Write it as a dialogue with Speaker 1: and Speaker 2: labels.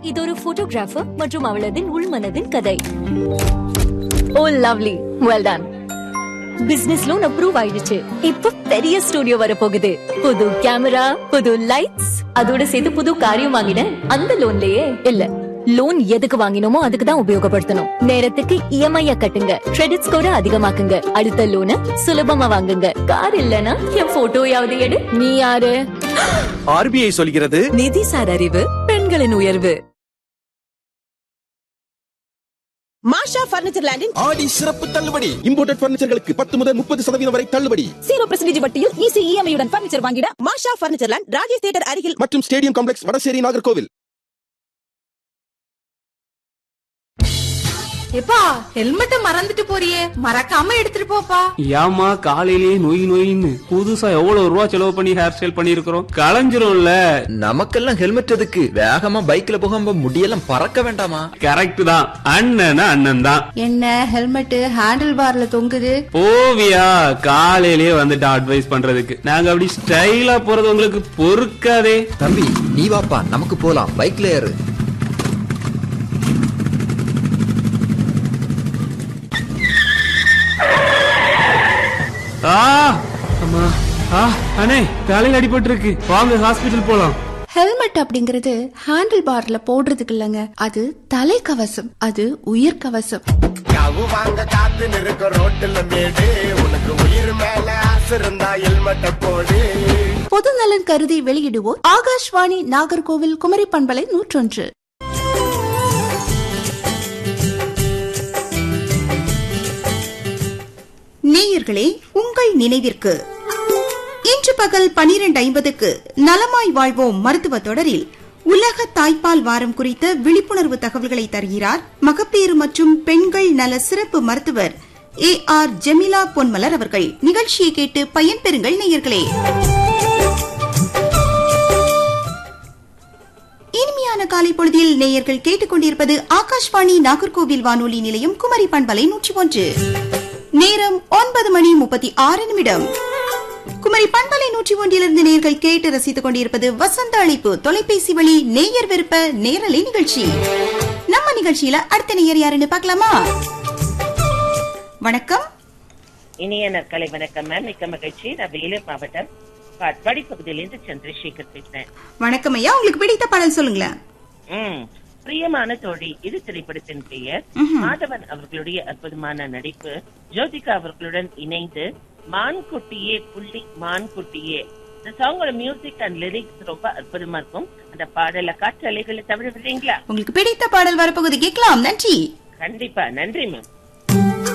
Speaker 1: இது ஒரு போட்டோகிராஃபர் மற்றும் அவளதின் உள்மனதின் கதை oh lovely well done business loan approve ஆயிடுச்சு இப்ப பெரிய ஸ்டுடியோ வர போகுது புது கேமரா புது லைட்ஸ் அதோட சேர்த்து புது காரியம் வாங்கினேன் அந்த லோன்லயே இல்ல லோன் எதுக்கு வாங்கினோமோ அதுக்கு தான் உபயோகப்படுத்தணும் நேரத்துக்கு இஎம்ஐ கட்டுங்க கிரெடிட் ஸ்கோர அதிகமாக்குங்க அடுத்த லோனை சுலபமா வாங்குங்க கார் இல்லனா என் போட்டோயாவது எடு நீ யாரு
Speaker 2: ஆர்பிஐ சொல்கிறது
Speaker 3: நிதிசார் அறிவு பெண்களின் உயர்வு
Speaker 4: மாஷா பர்னிச்சர் லேண்டின்
Speaker 5: ஆடி சிறப்பு தள்ளுபடி இம்போர்ட்டட் பர்னிச்சர்களுக்கு பத்து முதல் முப்பது சதவீதம் வரை தள்ளுபடி
Speaker 3: ஜீரோ பர்சன்டேஜ் வட்டியில் ஈஸி இஎம்ஐயுடன் பர்னிச்சர் வாங்கிட
Speaker 4: Masha furniture land Rajesh theatre அருகில்
Speaker 5: மற்றும் ஸ்டேடியம் காம்ப்ளெக்ஸ் வடசேரி நாகர்கோவில்
Speaker 6: எப்பா ஹெல்மெட்ட மறந்துட்டு போறியே மறக்காம எடுத்துட்டு போப்பா
Speaker 7: ஏமா காலையிலேயே நொய் நொயின்னு புதுசா எவ்வளவு ரூபா செலவு பண்ணி ஹேர் ஸ்டைல் பண்ணிருக்கிறோம் களைஞ்சிரும்ல
Speaker 8: நமக்கெல்லாம் ஹெல்மெட் எதுக்கு வேகமா பைக்ல போகாம முடியெல்லாம் பறக்க வேண்டாமா
Speaker 7: கரெக்ட் தான் அண்ணனா அண்ணன் தான்
Speaker 6: என்ன ஹெல்மெட் ஹேண்டில் பார்ல தொங்குது
Speaker 7: போவியா காலையிலேயே வந்துட்டு அட்வைஸ் பண்றதுக்கு நாங்க அப்படி ஸ்டைலா போறது உங்களுக்கு பொறுக்காதே
Speaker 8: தம்பி நீ வாப்பா நமக்கு போலாம் பைக்ல ஏறு
Speaker 7: ஆ அம்மா ஆ அண்ணே தலையில அடிபட்டு இருக்கு வாங்க ஹாஸ்பிட்டல் போலாம்
Speaker 6: ஹெல்மெட் அப்படிங்கறது ஹேண்டில் பார்ல போடுறதுக்கு இல்லங்க அது தலைக்கவசம் அது உயிர் கவசம்
Speaker 9: யாவு வாங்க காத்து நிற்க ரோட்டுல மேடு உனக்கு உயிர் மேல ஆசை இருந்தா ஹெல்மெட்ட போடு
Speaker 6: பொது நலன் கருதி வெளியிடுவோர் ஆகாஷ்வாணி நாகர்கோவில் குமரி பண்பலை நூற்றொன்று
Speaker 10: நேயர்களே உங்கள் நினைவிற்கு இன்று பகல் பனிரெண்டு ஐம்பதுக்கு நலமாய் வாழ்வோம் மருத்துவ தொடரில் உலக தாய்ப்பால் வாரம் குறித்த விழிப்புணர்வு தகவல்களை தருகிறார் மகப்பேறு மற்றும் பெண்கள் நல சிறப்பு மருத்துவர் ஏ ஆர் ஜெமிலா பொன்மலர் அவர்கள் நிகழ்ச்சியை கேட்டு பயன்பெறுங்கள் நேயர்களே இனிமையான காலை பொழுதில் நேயர்கள் கேட்டுக்கொண்டிருப்பது ஆகாஷ்வாணி நாகர்கோவில் வானொலி நிலையம் குமரி பண்பலை நூற்றி ஒன்று நேரம் ஒன்பது மணி முப்பத்தி ஆறு நிமிடம் குமரி பண்பலை நூற்றி ஒன்றிலிருந்து நேயர்கள் கேட்டு ரசித்துக் கொண்டிருப்பது வசந்த அழைப்பு தொலைபேசி வழி நேயர் விருப்ப நேரலை நிகழ்ச்சி நம்ம நிகழ்ச்சியில அடுத்த நேயர் யாருன்னு பார்க்கலாமா வணக்கம்
Speaker 11: இனிய நற்கலை வணக்கம் மேம் மிக்க மகிழ்ச்சி நான் வேலூர் மாவட்டம் காட்பாடி பகுதியிலிருந்து சந்திரசேகர் பேசுறேன்
Speaker 10: வணக்கம் ஐயா உங்களுக்கு பிடித்த பாடல் சொல்லுங்களேன்
Speaker 11: ம் பிரியமான தோழி இது திரைப்படத்தின் பெயர் மாதவன் அவர்களுடைய அற்புதமான நடிப்பு ஜோதிகா அவர்களுடன் இணைந்து மான்குட்டியே புள்ளி மான்குட்டியே இந்த சாங்கோட மியூசிக் அண்ட் லிரிக்ஸ் ரொம்ப அற்புதமா இருக்கும் அந்த பாடல காற்று அலைகளை தவிர விடுறீங்களா
Speaker 10: உங்களுக்கு பிடித்த பாடல் வரப்போகுது கேட்கலாம் நன்றி
Speaker 11: கண்டிப்பா நன்றி மேம்